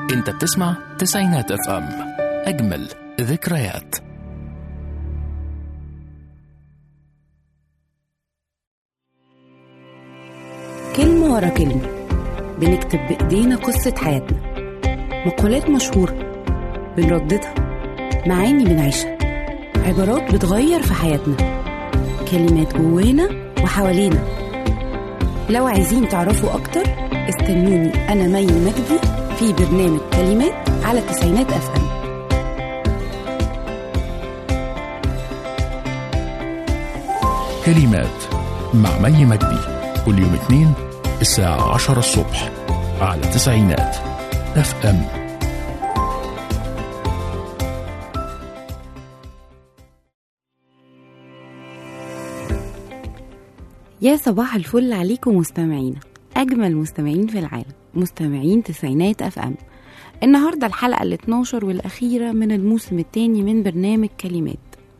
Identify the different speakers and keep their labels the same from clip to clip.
Speaker 1: انت بتسمع تسعينات اف ام اجمل ذكريات
Speaker 2: كلمة ورا كلمة بنكتب بإيدينا قصة حياتنا مقولات مشهورة بنرددها معاني بنعيشها عبارات بتغير في حياتنا كلمات جوانا وحوالينا لو عايزين تعرفوا أكتر استنوني أنا مي مجدي في برنامج كلمات على تسعينات أف أم
Speaker 1: كلمات مع مي مجدي كل يوم اثنين الساعة عشرة الصبح على تسعينات اف ام
Speaker 2: يا صباح الفل عليكم مستمعينا أجمل مستمعين في العالم مستمعين تسعينات أف أم النهاردة الحلقة ال 12 والأخيرة من الموسم الثاني من برنامج كلمات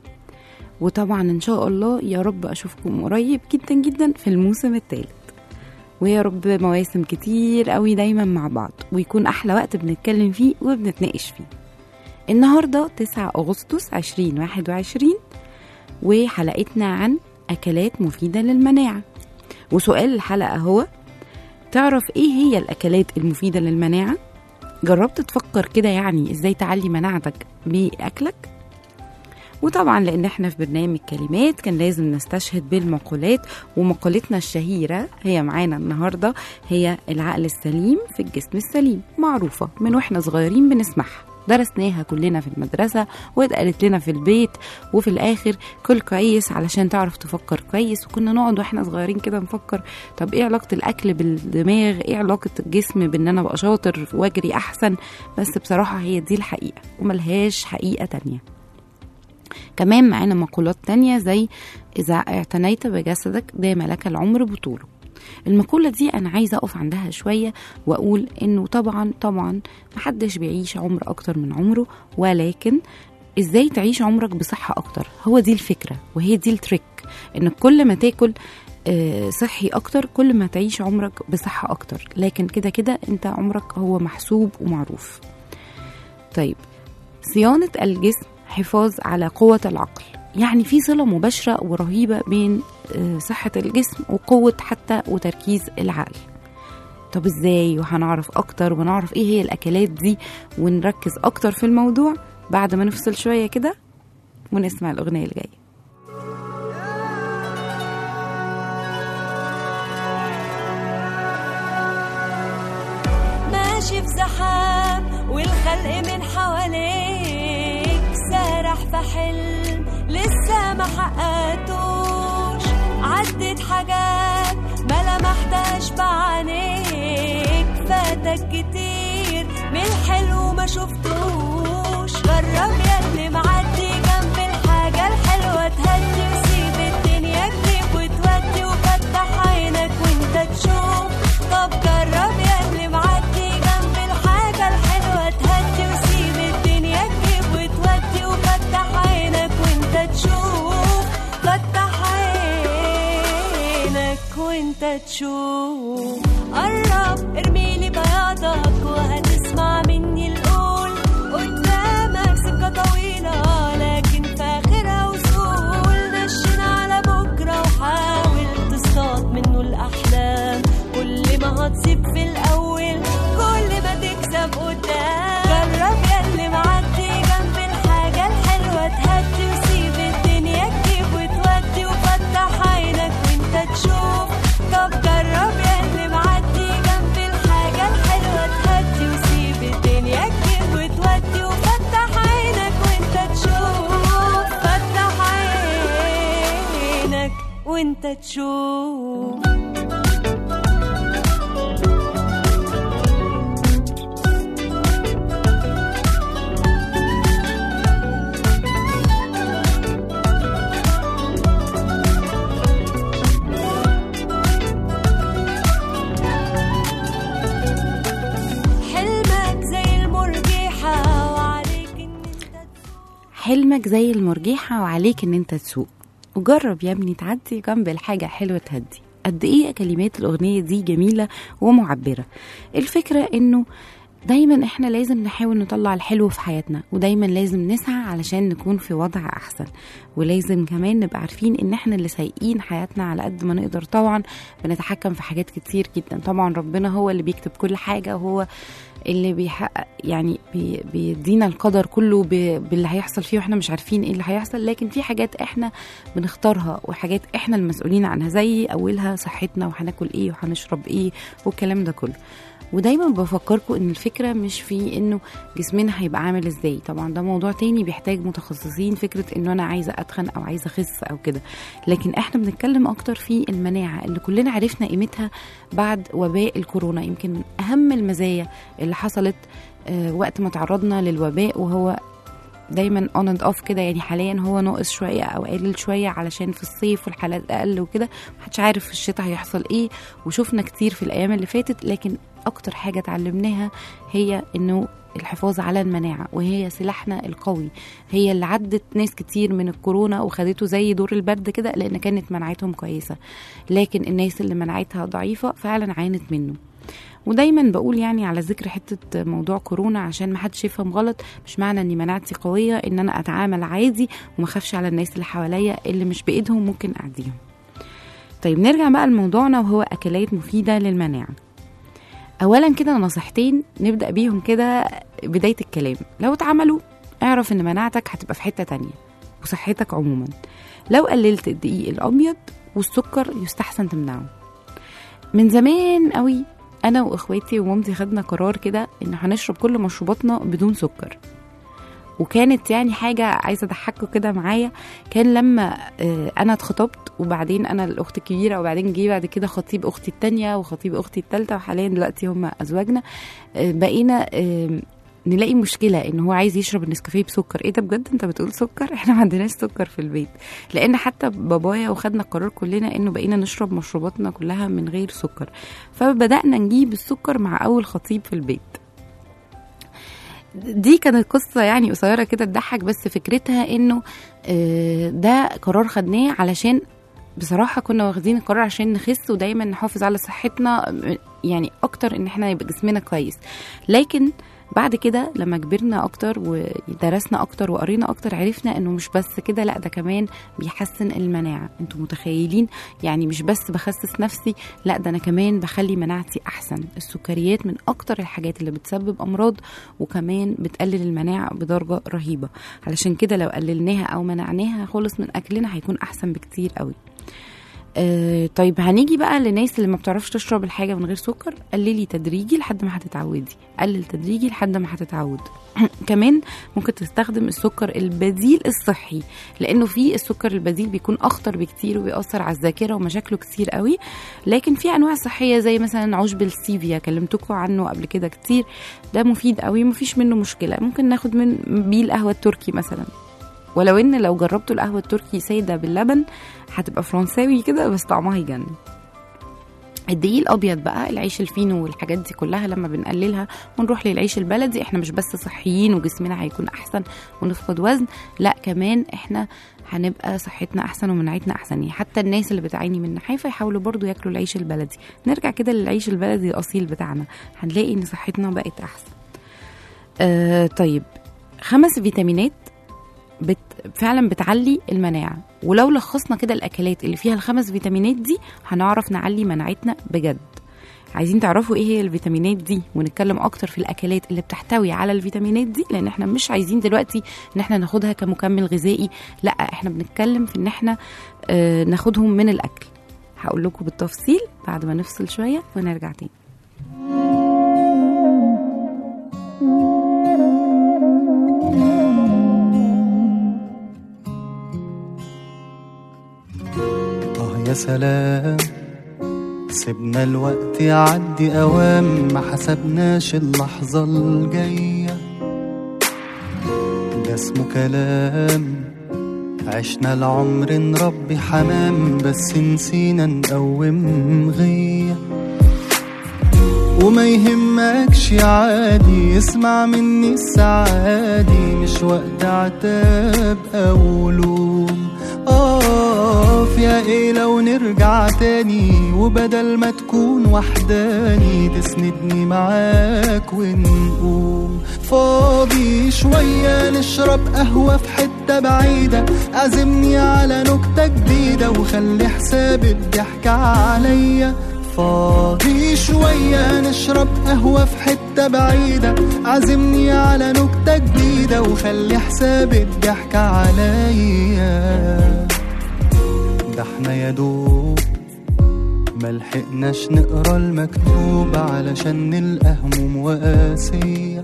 Speaker 2: وطبعا إن شاء الله يا رب أشوفكم قريب جدا جدا في الموسم الثالث ويا رب مواسم كتير قوي دايما مع بعض ويكون أحلى وقت بنتكلم فيه وبنتناقش فيه النهاردة 9 أغسطس 2021 وحلقتنا عن أكلات مفيدة للمناعة وسؤال الحلقة هو تعرف إيه هي الأكلات المفيدة للمناعة؟ جربت تفكر كده يعني إزاي تعلي مناعتك بأكلك؟ وطبعا لأن احنا في برنامج كلمات كان لازم نستشهد بالمقولات ومقالتنا الشهيرة هي معانا النهاردة هي العقل السليم في الجسم السليم معروفة من واحنا صغيرين بنسمعها درسناها كلنا في المدرسة واتقالت لنا في البيت وفي الآخر كل كويس علشان تعرف تفكر كويس وكنا نقعد واحنا صغيرين كده نفكر طب ايه علاقة الأكل بالدماغ ايه علاقة الجسم بان انا ابقى شاطر واجري أحسن بس بصراحة هي دي الحقيقة وملهاش حقيقة تانية كمان معانا مقولات تانية زي إذا اعتنيت بجسدك دام لك العمر بطوله المقولة دي أنا عايزة أقف عندها شوية وأقول إنه طبعا طبعا محدش بيعيش عمر أكتر من عمره ولكن إزاي تعيش عمرك بصحة أكتر هو دي الفكرة وهي دي التريك إن كل ما تاكل آه، صحي أكتر كل ما تعيش عمرك بصحة أكتر لكن كده كده أنت عمرك هو محسوب ومعروف طيب صيانة الجسم حفاظ على قوة العقل يعني في صلة مباشرة ورهيبة بين آه، صحة الجسم وقوة حتى وتركيز العقل طب ازاي وهنعرف اكتر ونعرف ايه هي الاكلات دي ونركز اكتر في الموضوع بعد ما نفصل شوية كده ونسمع الاغنية اللي جاية
Speaker 3: ماشي في زحام والخلق من حواليك سارح في حلم لسه ما حققتوش عدت حاجات ما لمحتهاش بعينيك فاتك كتير من الحلو ما شفتوش جرب يا اللي معدي جنب الحاجة الحلوة تهدي وسيب الدنيا تجيب وتودي وفتح عينك وانت تشوف طب جرب يا اللي معدي جنب الحاجة الحلوة تهدي وسيب الدنيا تجيب وتودي وفتح عينك وانت تشوف فتح عينك وانت تشوف قرب ارميلي بياضك وهتسمع مني القول قدامك سكة طويلة لكن في آخرها وصول نشن على بكرة وحاول تصطاد منه الأحلام كل ما هتصيب في الأول كل ما تكسب قدام جرب ياللي معدي جنب الحاجة الحلوة تهدي وسيب الدنيا تجيب وتودي وفتح عينك وانت تشوف طب جرب ياللي معدي جنب الحاجة الحلوة تهدي وسيب الدنيا تجيب وتودي وفتح عينك وانت تشوف فتح عينك وانت تشوف حلمك زي المرجحة وعليك ان انت
Speaker 2: حلمك زي المرجحة وعليك ان انت تسوق وجرب يا ابني تعدي جنب الحاجة حلوة تهدي قد ايه كلمات الاغنية دي جميلة ومعبرة الفكرة انه دايما احنا لازم نحاول نطلع الحلو في حياتنا ودايما لازم نسعى علشان نكون في وضع احسن ولازم كمان نبقى عارفين ان احنا اللي سايقين حياتنا على قد ما نقدر طبعا بنتحكم في حاجات كتير جدا طبعا ربنا هو اللي بيكتب كل حاجة وهو اللي بيحقق يعني بي بيدينا القدر كله ب- باللي هيحصل فيه واحنا مش عارفين ايه اللي هيحصل لكن في حاجات احنا بنختارها وحاجات احنا المسؤولين عنها زي اولها صحتنا وهناكل ايه وهنشرب ايه والكلام ده كله ودايما بفكركم ان الفكره مش في انه جسمنا هيبقى عامل ازاي طبعا ده موضوع تاني بيحتاج متخصصين فكره انه انا عايزه اتخن او عايزه اخس او كده لكن احنا بنتكلم اكتر في المناعه اللي كلنا عرفنا قيمتها بعد وباء الكورونا يمكن من اهم المزايا اللي حصلت آه، وقت ما تعرضنا للوباء وهو دايما اون اند اوف كده يعني حاليا هو ناقص شويه او قليل شويه علشان في الصيف والحالات اقل وكده محدش عارف في الشتاء هيحصل ايه وشفنا كتير في الايام اللي فاتت لكن اكتر حاجه اتعلمناها هي انه الحفاظ على المناعه وهي سلاحنا القوي هي اللي عدت ناس كتير من الكورونا وخدته زي دور البرد كده لان كانت مناعتهم كويسه لكن الناس اللي مناعتها ضعيفه فعلا عانت منه ودايما بقول يعني على ذكر حته موضوع كورونا عشان ما حدش يفهم غلط مش معنى اني مناعتي قويه ان انا اتعامل عادي وما اخافش على الناس اللي حواليا اللي مش بايدهم ممكن اعديهم طيب نرجع بقى لموضوعنا وهو اكلات مفيده للمناعه اولا كده نصيحتين نبدا بيهم كده بدايه الكلام لو اتعملوا اعرف ان مناعتك هتبقى في حته تانية وصحتك عموما لو قللت الدقيق الابيض والسكر يستحسن تمنعه من زمان قوي انا واخواتي ومامتي خدنا قرار كده ان هنشرب كل مشروباتنا بدون سكر وكانت يعني حاجة عايزة أضحكوا كده معايا كان لما آه، أنا اتخطبت وبعدين أنا الأخت الكبيرة وبعدين جه بعد كده خطيب أختي التانية وخطيب أختي التالتة وحاليا دلوقتي هم أزواجنا آه، بقينا آه، نلاقي مشكلة ان هو عايز يشرب النسكافيه بسكر ايه ده بجد انت بتقول سكر احنا ما عندناش سكر في البيت لان حتى بابايا وخدنا القرار كلنا انه بقينا نشرب مشروباتنا كلها من غير سكر فبدأنا نجيب السكر مع اول خطيب في البيت دي كانت قصة يعني قصيرة كده تضحك بس فكرتها انه آه، ده قرار خدناه علشان بصراحة كنا واخدين القرار عشان نخس ودايما نحافظ على صحتنا م- يعني اكتر ان احنا يبقى جسمنا كويس لكن بعد كده لما كبرنا اكتر ودرسنا اكتر وقرينا اكتر عرفنا انه مش بس كده لا ده كمان بيحسن المناعه انتوا متخيلين يعني مش بس بخسس نفسي لا ده انا كمان بخلي مناعتي احسن السكريات من اكتر الحاجات اللي بتسبب امراض وكمان بتقلل المناعه بدرجه رهيبه علشان كده لو قللناها او منعناها خالص من اكلنا هيكون احسن بكتير قوي آه طيب هنيجي بقى للناس اللي ما بتعرفش تشرب الحاجه من غير سكر قللي تدريجي لحد ما هتتعودي قلل تدريجي لحد ما هتتعود كمان ممكن تستخدم السكر البديل الصحي لانه في السكر البديل بيكون اخطر بكتير وبيأثر على الذاكره ومشاكله كتير قوي لكن في انواع صحيه زي مثلا عشب السيفيا كلمتكم عنه قبل كده كتير ده مفيد قوي مفيش منه مشكله ممكن ناخد من بيه القهوه التركي مثلا ولو ان لو جربتوا القهوه التركي ساده باللبن هتبقى فرنساوي كده بس طعمها يجنن الدقيق الابيض بقى العيش الفينو والحاجات دي كلها لما بنقللها ونروح للعيش البلدي احنا مش بس صحيين وجسمنا هيكون احسن ونفقد وزن لا كمان احنا هنبقى صحتنا احسن ومناعتنا احسن يعني حتى الناس اللي بتعاني من نحافه يحاولوا برضو ياكلوا العيش البلدي نرجع كده للعيش البلدي الاصيل بتاعنا هنلاقي ان صحتنا بقت احسن آه طيب خمس فيتامينات بت فعلا بتعلي المناعه ولو لخصنا كده الاكلات اللي فيها الخمس فيتامينات دي هنعرف نعلي مناعتنا بجد عايزين تعرفوا ايه هي الفيتامينات دي ونتكلم اكتر في الاكلات اللي بتحتوي على الفيتامينات دي لان احنا مش عايزين دلوقتي ان احنا ناخدها كمكمل غذائي لا احنا بنتكلم في ان احنا آه ناخدهم من الاكل هقول لكم بالتفصيل بعد ما نفصل شويه ونرجع تاني
Speaker 4: آه يا سلام سيبنا الوقت يعدي أوام ما حسبناش اللحظة الجاية ده اسمه كلام عشنا العمر نربي حمام بس نسينا نقوم غيه وما يهمكش عادي اسمع مني السعادي مش وقت عتاب او لوم اه شوف يا ايه لو نرجع تاني وبدل ما تكون وحداني تسندني معاك ونقوم فاضي شوية نشرب قهوة في حتة بعيدة عزمني على نكتة جديدة وخلي حساب الضحكة عليا فاضي شوية نشرب قهوة في حتة بعيدة عزمني على نكتة جديدة وخلي حساب الضحكة عليا ده احنا يا دوب ملحقناش نقرا المكتوب علشان نلقى هموم وقاسية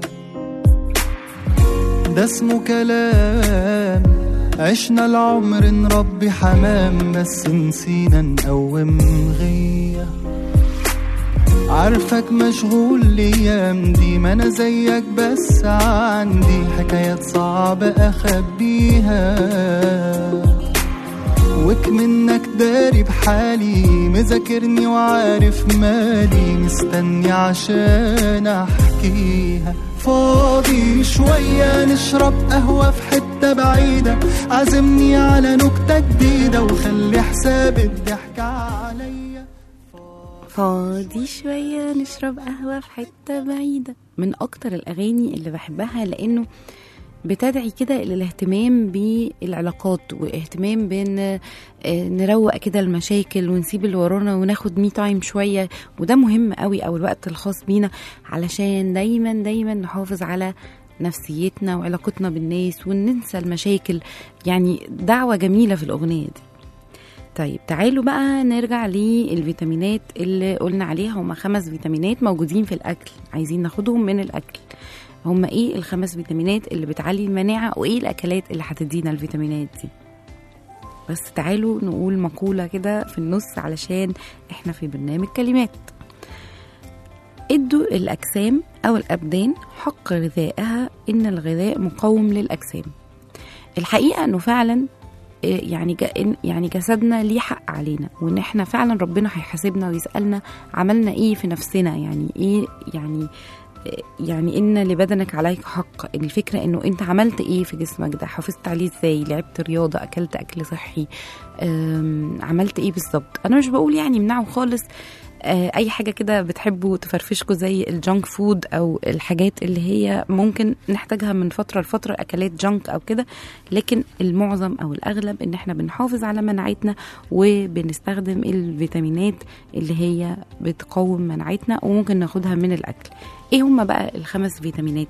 Speaker 4: ده اسمه كلام عشنا العمر نربي حمام بس نسينا نقوم غيه عارفك مشغول الايام دي ما انا زيك بس عندي حكايات صعبة اخبيها وك منك داري بحالي مذاكرني وعارف مالي مستني عشان احكيها فاضي شوية نشرب قهوة في حتة بعيدة عزمني على نكتة جديدة وخلي حساب الضحك عليا
Speaker 2: فاضي شوية نشرب قهوة في حتة بعيدة من أكتر الأغاني اللي بحبها لأنه بتدعي كده للاهتمام بالعلاقات واهتمام بان آه، نروق كده المشاكل ونسيب اللي ورانا وناخد مي تايم شويه وده مهم قوي او الوقت الخاص بينا علشان دايما دايما نحافظ على نفسيتنا وعلاقتنا بالناس وننسى المشاكل يعني دعوه جميله في الاغنيه دي طيب تعالوا بقى نرجع للفيتامينات اللي قلنا عليها هما خمس فيتامينات موجودين في الأكل عايزين ناخدهم من الأكل هما ايه الخمس فيتامينات اللي بتعلي المناعة وايه الأكلات اللي هتدينا الفيتامينات دي بس تعالوا نقول مقولة كده في النص علشان احنا في برنامج كلمات ادوا الأجسام أو الأبدان حق غذائها إن الغذاء مقوم للأجسام الحقيقة إنه فعلا إيه يعني جا- يعني جسدنا ليه حق علينا وان احنا فعلا ربنا هيحاسبنا ويسالنا عملنا ايه في نفسنا يعني ايه يعني يعني ان لبدنك عليك حق الفكره انه انت عملت ايه في جسمك ده حافظت عليه ازاي لعبت رياضه اكلت اكل صحي أم، عملت ايه بالظبط انا مش بقول يعني امنعوا خالص آه، اي حاجه كده بتحبوا تفرفشكوا زي الجانك فود او الحاجات اللي هي ممكن نحتاجها من فتره لفتره اكلات جانك او كده لكن المعظم او الاغلب ان احنا بنحافظ على مناعتنا وبنستخدم الفيتامينات اللي هي بتقوم مناعتنا وممكن ناخدها من الاكل ايه هما بقى الخمس فيتامينات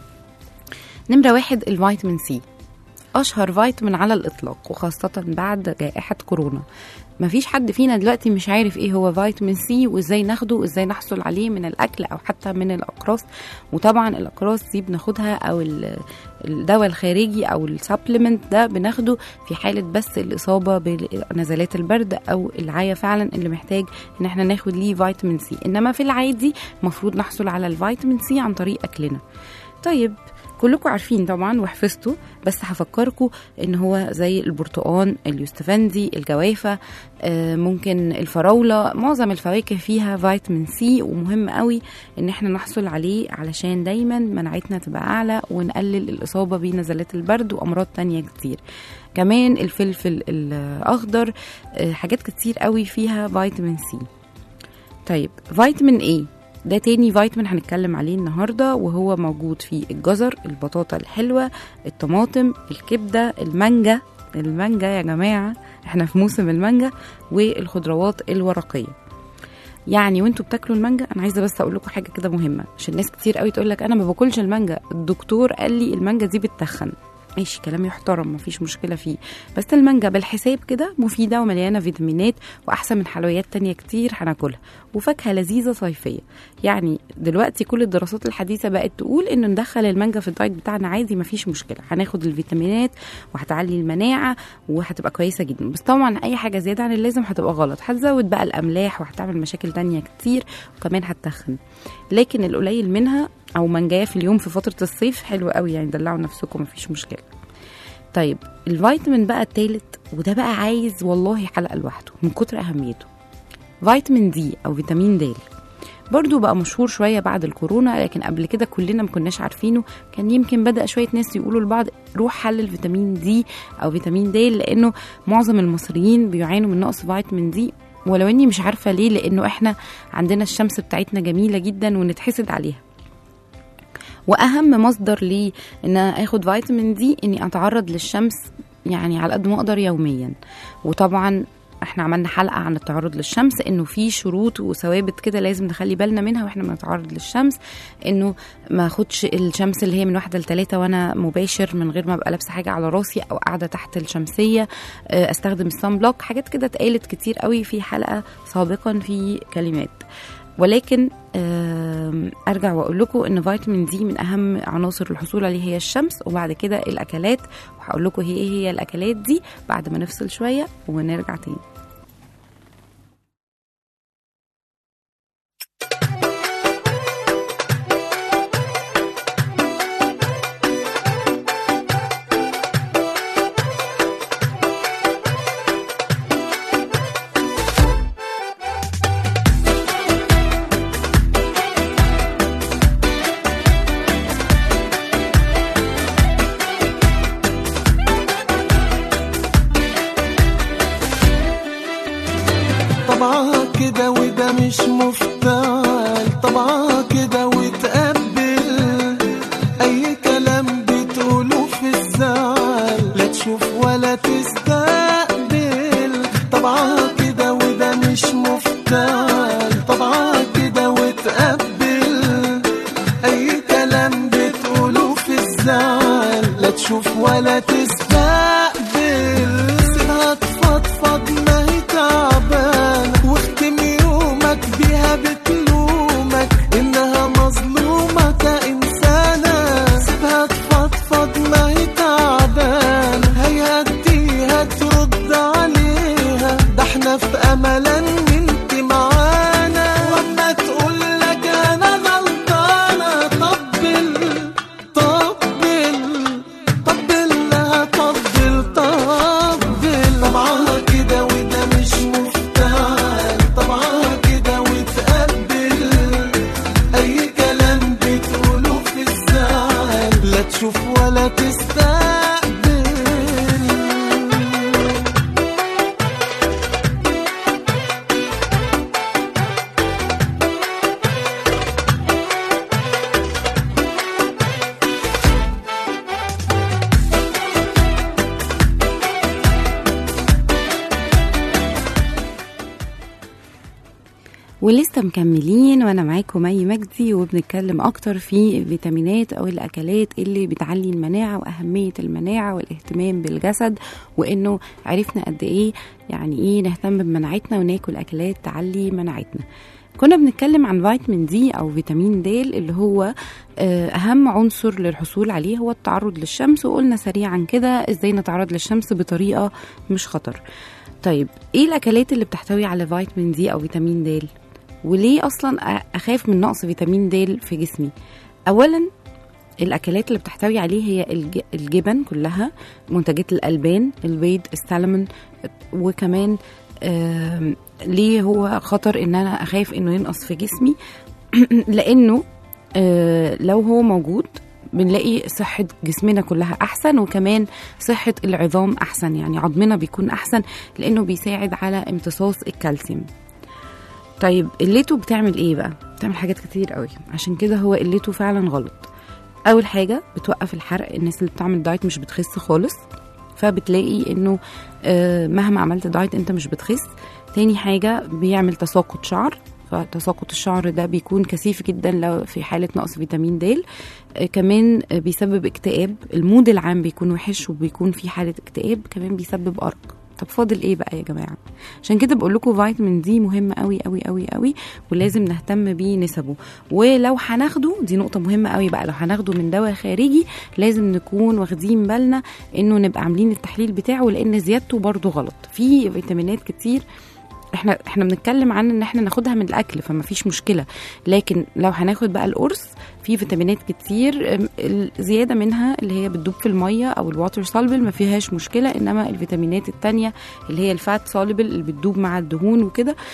Speaker 2: نمره واحد الفيتامين سي اشهر فيتامين على الاطلاق وخاصه بعد جائحه كورونا مفيش حد فينا دلوقتي مش عارف ايه هو فيتامين سي وازاي ناخده وازاي نحصل عليه من الاكل او حتى من الاقراص وطبعا الاقراص دي بناخدها او ال- الدواء الخارجي او السبلمنت ده بناخده في حاله بس الاصابه بنزلات البرد او العيا فعلا اللي محتاج ان احنا ناخد ليه فيتامين سي انما في العادي المفروض نحصل على الفيتامين سي عن طريق اكلنا طيب كلكم عارفين طبعا وحفظتوا بس هفكركم ان هو زي البرتقان اليوستفندي الجوافه آه، ممكن الفراوله معظم الفواكه فيها فيتامين سي ومهم قوي ان احنا نحصل عليه علشان دايما مناعتنا تبقى اعلى ونقلل الاصابه بنزلات البرد وامراض تانية كتير كمان الفلفل الاخضر آه، حاجات كتير قوي فيها فيتامين سي طيب فيتامين ايه ده تاني فيتامين هنتكلم عليه النهارده وهو موجود في الجزر البطاطا الحلوه الطماطم الكبده المانجا المانجا يا جماعه احنا في موسم المانجا والخضروات الورقيه يعني وانتوا بتاكلوا المانجا انا عايزه بس اقول لكم حاجه كده مهمه عشان ناس كتير قوي تقول لك انا ما باكلش المانجا الدكتور قال لي المانجا دي بتتخن ماشي كلام يحترم مفيش مشكله فيه بس المانجا بالحساب كده مفيده ومليانه فيتامينات واحسن من حلويات تانية كتير هناكلها وفاكهه لذيذه صيفيه يعني دلوقتي كل الدراسات الحديثه بقت تقول ان ندخل المانجا في الدايت بتاعنا عادي مفيش مشكله هناخد الفيتامينات وهتعلي المناعه وهتبقى كويسه جدا بس طبعا اي حاجه زياده عن اللازم هتبقى غلط هتزود بقى الاملاح وهتعمل مشاكل تانية كتير وكمان هتتخن لكن القليل منها او منجايه في اليوم في فتره الصيف حلو قوي يعني دلعوا نفسكم مفيش مشكله طيب الفيتامين بقى التالت وده بقى عايز والله حلقه لوحده من كتر اهميته فيتامين دي او فيتامين د برضو بقى مشهور شوية بعد الكورونا لكن قبل كده كلنا ما كناش عارفينه كان يمكن بدأ شوية ناس يقولوا لبعض روح حلل فيتامين دي أو فيتامين د لأنه معظم المصريين بيعانوا من نقص فيتامين دي ولو اني مش عارفة ليه لأنه احنا عندنا الشمس بتاعتنا جميلة جدا ونتحسد عليها واهم مصدر لي ان أنا اخد فيتامين دي اني اتعرض للشمس يعني على قد ما اقدر يوميا وطبعا احنا عملنا حلقه عن التعرض للشمس انه في شروط وثوابت كده لازم نخلي بالنا منها واحنا بنتعرض للشمس انه ما اخدش الشمس اللي هي من واحده لثلاثه وانا مباشر من غير ما ابقى لابسه حاجه على راسي او قاعده تحت الشمسيه آه، استخدم الصن بلوك حاجات كده اتقالت كتير قوي في حلقه سابقا في كلمات ولكن آم، ارجع واقول لكم ان فيتامين دي من اهم عناصر الحصول عليه هي الشمس وبعد كده الاكلات وهقول لكم هي ايه هي الاكلات دي بعد ما نفصل شويه ونرجع تاني
Speaker 5: طبعها كده وده مش مفتعل طبعها كده وتقبل اي كلام بتقوله في الزعل لا تشوف ولا تستقبل طبعها كده وده مش مفتعل طبعها كده وتقبل اي كلام بتقوله في الزعل لا تشوف ولا تستقبل سيبها تفضفض ما هي تعبانة واختم يومك بيها بتلومك انها مظلومة كإنسانة سيبها تفضفض ما هي تعبانة هيهديها ترد عليها ده احنا في امل ان انت معانا واما تقول لك انا غلطانة طبل طبل طبل لها طبل طبل طبعها كده وده مش مفتعل طبعها كده وتقبل اي كلام بتقوله في الزعل لا تشوف ولا تستقبل
Speaker 2: ولسه مكملين وانا معاكم مي مجدي وبنتكلم اكتر في الفيتامينات او الاكلات اللي بتعلي المناعه واهميه المناعه والاهتمام بالجسد وانه عرفنا قد ايه يعني ايه نهتم بمناعتنا وناكل اكلات تعلي مناعتنا كنا بنتكلم عن فيتامين دي او فيتامين د اللي هو آه، اهم عنصر للحصول عليه هو التعرض للشمس وقلنا سريعا كده ازاي نتعرض للشمس بطريقه مش خطر طيب ايه الاكلات اللي بتحتوي على فيتامين دي او فيتامين د وليه اصلا اخاف من نقص فيتامين د في جسمي اولا الاكلات اللي بتحتوي عليه هي الج- الجبن كلها منتجات الالبان البيض السلمون وكمان آم، ليه هو خطر ان انا اخاف انه ينقص في جسمي لانه آه، لو هو موجود بنلاقي صحة جسمنا كلها أحسن وكمان صحة العظام أحسن يعني عظمنا بيكون أحسن لأنه بيساعد على امتصاص الكالسيوم طيب قلته بتعمل ايه بقى بتعمل حاجات كتير قوي عشان كده هو قلته فعلا غلط اول حاجه بتوقف الحرق الناس اللي بتعمل دايت مش بتخس خالص فبتلاقي انه آه، مهما عملت دايت انت مش بتخس تاني حاجه بيعمل تساقط شعر فتساقط الشعر ده بيكون كثيف جدا لو في حاله نقص فيتامين د آه، كمان آه، بيسبب اكتئاب المود العام بيكون وحش وبيكون في حاله اكتئاب كمان بيسبب ارق طب فاضل ايه بقى يا جماعه عشان كده بقول لكم فيتامين دي مهم قوي قوي قوي قوي ولازم نهتم بيه نسبه ولو هناخده دي نقطه مهمه قوي بقى لو هناخده من دواء خارجي لازم نكون واخدين بالنا انه نبقى عاملين التحليل بتاعه لان زيادته برضو غلط في فيتامينات كتير احنا احنا بنتكلم عن ان احنا ناخدها من الاكل فما فيش مشكله لكن لو هناخد بقى القرص في فيتامينات كتير ام، الزياده منها اللي هي بتدوب في الميه او الواتر سولبل ما فيهاش مشكله انما الفيتامينات التانية اللي هي الفات سولبل اللي بتدوب مع الدهون وكده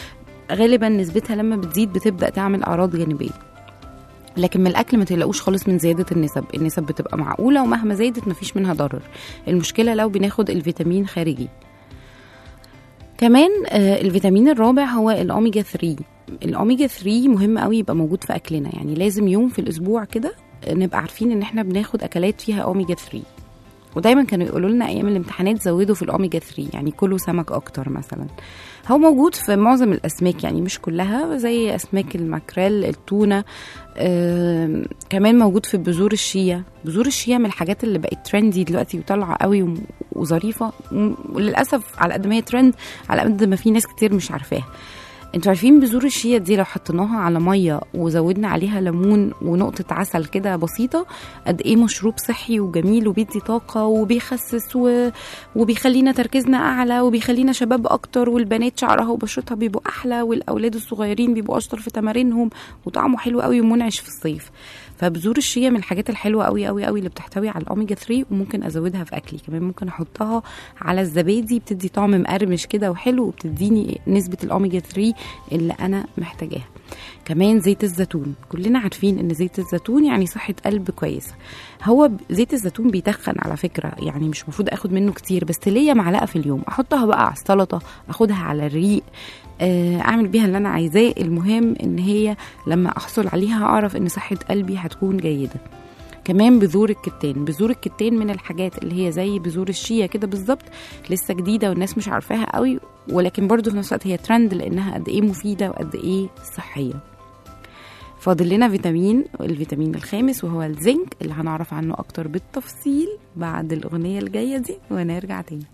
Speaker 2: غالبا نسبتها لما بتزيد بتبدا تعمل اعراض جانبيه لكن من الاكل ما تقلقوش خالص من زياده النسب النسب بتبقى معقوله ومهما زادت مفيش منها ضرر المشكله لو بناخد الفيتامين خارجي كمان آه، الفيتامين الرابع هو الاوميجا 3 الاوميجا 3 مهم قوي يبقى موجود في اكلنا يعني لازم يوم في الاسبوع كده نبقى عارفين ان احنا بناخد اكلات فيها اوميجا 3 ودايما كانوا يقولوا لنا ايام الامتحانات زودوا في الاوميجا 3 يعني كلوا سمك اكتر مثلا هو موجود في معظم الاسماك يعني مش كلها زي اسماك الماكريل التونه آه كمان موجود في بذور الشيا بذور الشيا من الحاجات اللي بقت ترندي دلوقتي وطالعه قوي وم- وظريفه وم- وللاسف على قد ما هي ترند على قد ما في ناس كتير مش عارفاها انتوا عارفين بذور الشيا دي لو حطيناها على ميه وزودنا عليها ليمون ونقطه عسل كده بسيطه قد ايه مشروب صحي وجميل وبيدي طاقه وبيخسس و... وبيخلينا تركيزنا اعلى وبيخلينا شباب اكتر والبنات شعرها وبشرتها بيبقوا احلى والاولاد الصغيرين بيبقوا اشطر في تمارينهم وطعمه حلو قوي ومنعش في الصيف فبذور الشيا من الحاجات الحلوه قوي قوي قوي اللي بتحتوي على الاوميجا 3 وممكن ازودها في اكلي كمان ممكن احطها على الزبادي بتدي طعم مقرمش كده وحلو وبتديني نسبه الاوميجا 3 اللي انا محتاجاها كمان زيت الزيتون كلنا عارفين ان زيت الزيتون يعني صحه قلب كويسه هو ب- زيت الزيتون بيتخن على فكره يعني مش المفروض اخد منه كتير بس ليا معلقه في اليوم احطها بقى على السلطه اخدها على الريق آه، اعمل بيها اللي انا عايزاه المهم ان هي لما احصل عليها اعرف ان صحه قلبي هتكون جيده كمان بذور الكتان بذور الكتان من الحاجات اللي هي زي بذور الشيا كده بالظبط لسه جديده والناس مش عارفاها قوي ولكن برضو في نفس الوقت هي ترند لانها قد ايه مفيده وقد ايه صحيه فاضل لنا فيتامين الفيتامين الخامس وهو الزنك اللي هنعرف عنه اكتر بالتفصيل بعد الاغنيه الجايه دي ونرجع تاني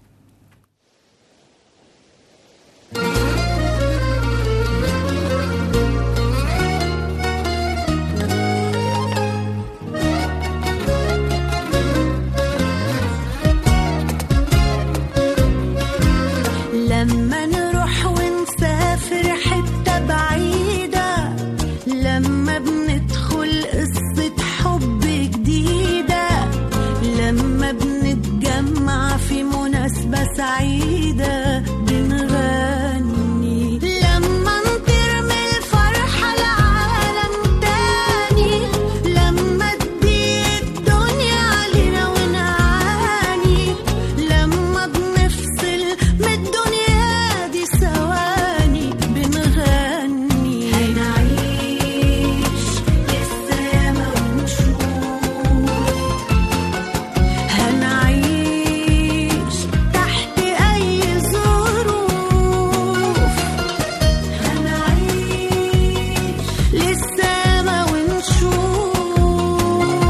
Speaker 3: لما نروح ونسافر حتة بعيدة لما بندخل قصة حب جديدة لما بنتجمع في مناسبة سعيدة بنغني لما نطير من الفرحة لعالم تاني لما تضيق الدنيا علينا ونعاني لما بنفصل من الدنيا دي ثواني بنغني هنعيش لسه ياما ونشوف هنعيش تحت أي ظروف هنعيش لسه ما ونشوف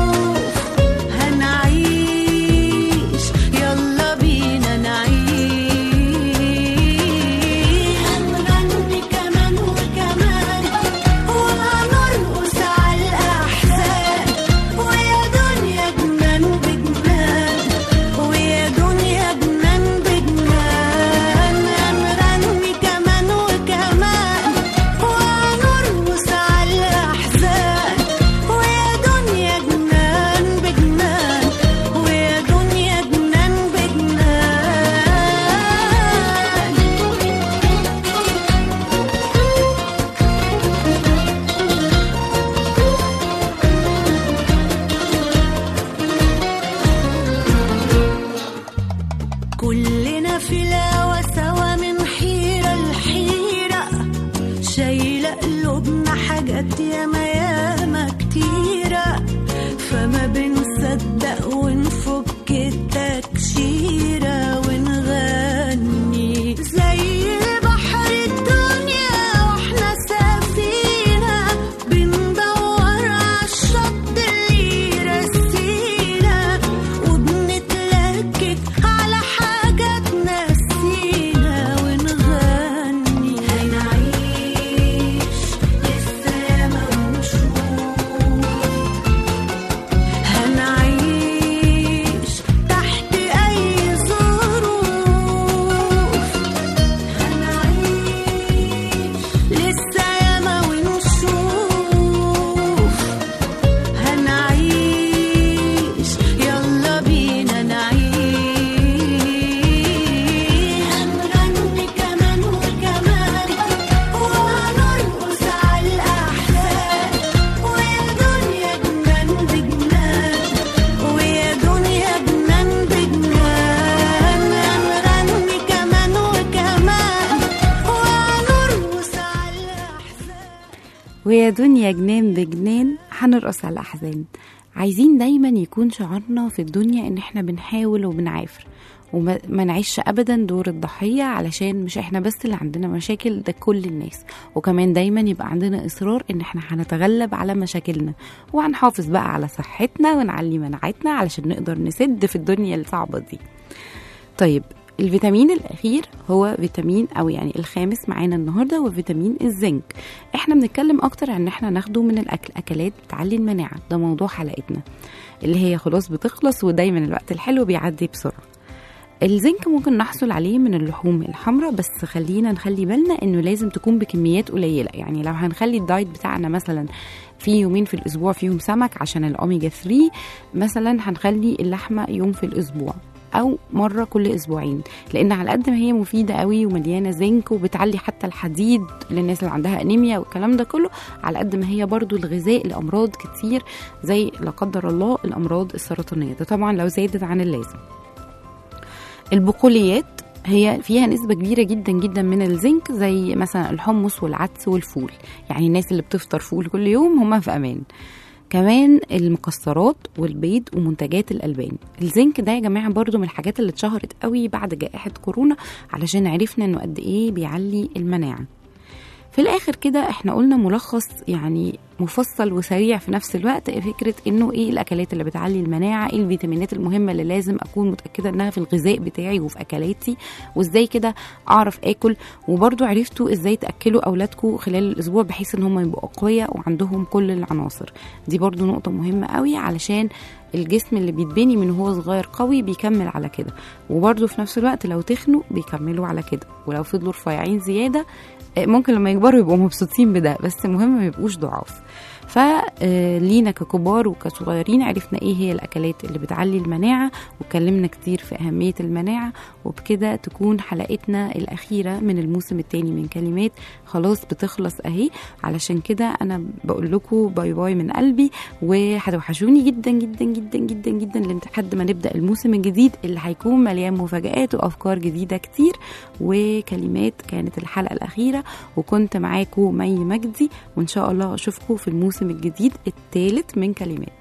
Speaker 3: هنعيش يلا بينا نعيش هنغني كمان وكمان وهنرقص على الأحزان ويا دنيا جنان بجنان ويا دنيا جنان بجنان هنغني كمان وكمان وهنرقص على الأحزان ويا دنيا جنان بجنان ويا دنيا جنان بجنان كلنا في الهوا سوا من حيرة لحيرة شايلة قلوبنا حاجات ياما ياما كتيرة فما بنصدق ونفك التكشيرة ونغني زي بحر الدنيا واحنا سفينة بندور عالشط اللي يرسينا وبنتلكك على حاجات نسينا ونغني هنعيش لسه ياما ونشوف
Speaker 2: ويا دنيا جنان بجنان هنرقص على الأحزان عايزين دايما يكون شعارنا في الدنيا ان احنا بنحاول وبنعافر وما ما نعيش ابدا دور الضحيه علشان مش احنا بس اللي عندنا مشاكل ده كل الناس وكمان دايما يبقى عندنا اصرار ان احنا هنتغلب على مشاكلنا وهنحافظ بقى على صحتنا ونعلي مناعتنا علشان نقدر نسد في الدنيا الصعبه دي طيب الفيتامين الاخير هو فيتامين او يعني الخامس معانا النهارده هو فيتامين الزنك احنا بنتكلم اكتر عن ان احنا ناخده من الاكل اكلات بتعلي المناعه ده موضوع حلقتنا اللي هي خلاص بتخلص ودايما الوقت الحلو بيعدي بسرعه الزنك ممكن نحصل عليه من اللحوم الحمراء بس خلينا نخلي بالنا انه لازم تكون بكميات قليله يعني لو هنخلي الدايت بتاعنا مثلا في يومين في الاسبوع فيهم سمك عشان الاوميجا 3 مثلا هنخلي اللحمه يوم في الاسبوع او مره كل اسبوعين لان على قد ما هي مفيده قوي ومليانه زنك وبتعلي حتى الحديد للناس اللي عندها انيميا والكلام ده كله على قد ما هي برضو الغذاء لامراض كتير زي لا قدر الله الامراض السرطانيه ده طبعا لو زادت عن اللازم البقوليات هي فيها نسبة كبيرة جدا جدا من الزنك زي مثلا الحمص والعدس والفول يعني الناس اللي بتفطر فول كل يوم هم في أمان كمان المكسرات والبيض ومنتجات الألبان الزنك ده يا جماعة برضو من الحاجات اللي اتشهرت قوي بعد جائحة كورونا علشان عرفنا انه قد ايه بيعلي المناعة في الاخر كده احنا قلنا ملخص يعني مفصل وسريع في نفس الوقت فكره انه ايه الاكلات اللي بتعلي المناعه ايه الفيتامينات المهمه اللي لازم اكون متاكده انها في الغذاء بتاعي وفي اكلاتي وازاي كده اعرف اكل وبرضو عرفتوا ازاي تاكلوا اولادكم خلال الاسبوع بحيث ان هم يبقوا اقوياء وعندهم كل العناصر دي برضو نقطه مهمه قوي علشان الجسم اللي بيتبني من هو صغير قوي بيكمل على كده وبرضه في نفس الوقت لو تخنوا بيكملوا على كده ولو فضلوا رفيعين زياده ممكن لما يكبروا يبقوا مبسوطين بده بس المهم ما يبقوش ضعاف فلينا ككبار وكصغيرين عرفنا ايه هي الاكلات اللي بتعلي المناعه واتكلمنا كتير في اهميه المناعه وبكده تكون حلقتنا الاخيره من الموسم الثاني من كلمات خلاص بتخلص اهي علشان كده انا بقول لكم باي باي من قلبي وهتوحشوني جدا جدا جدا جدا جدا لحد ما نبدا الموسم الجديد اللي هيكون مليان مفاجات وافكار جديده كتير وكلمات كانت الحلقه الاخيره وكنت معاكم مي مجدي وان شاء الله اشوفكم في الموسم الجديد الثالث من كلمات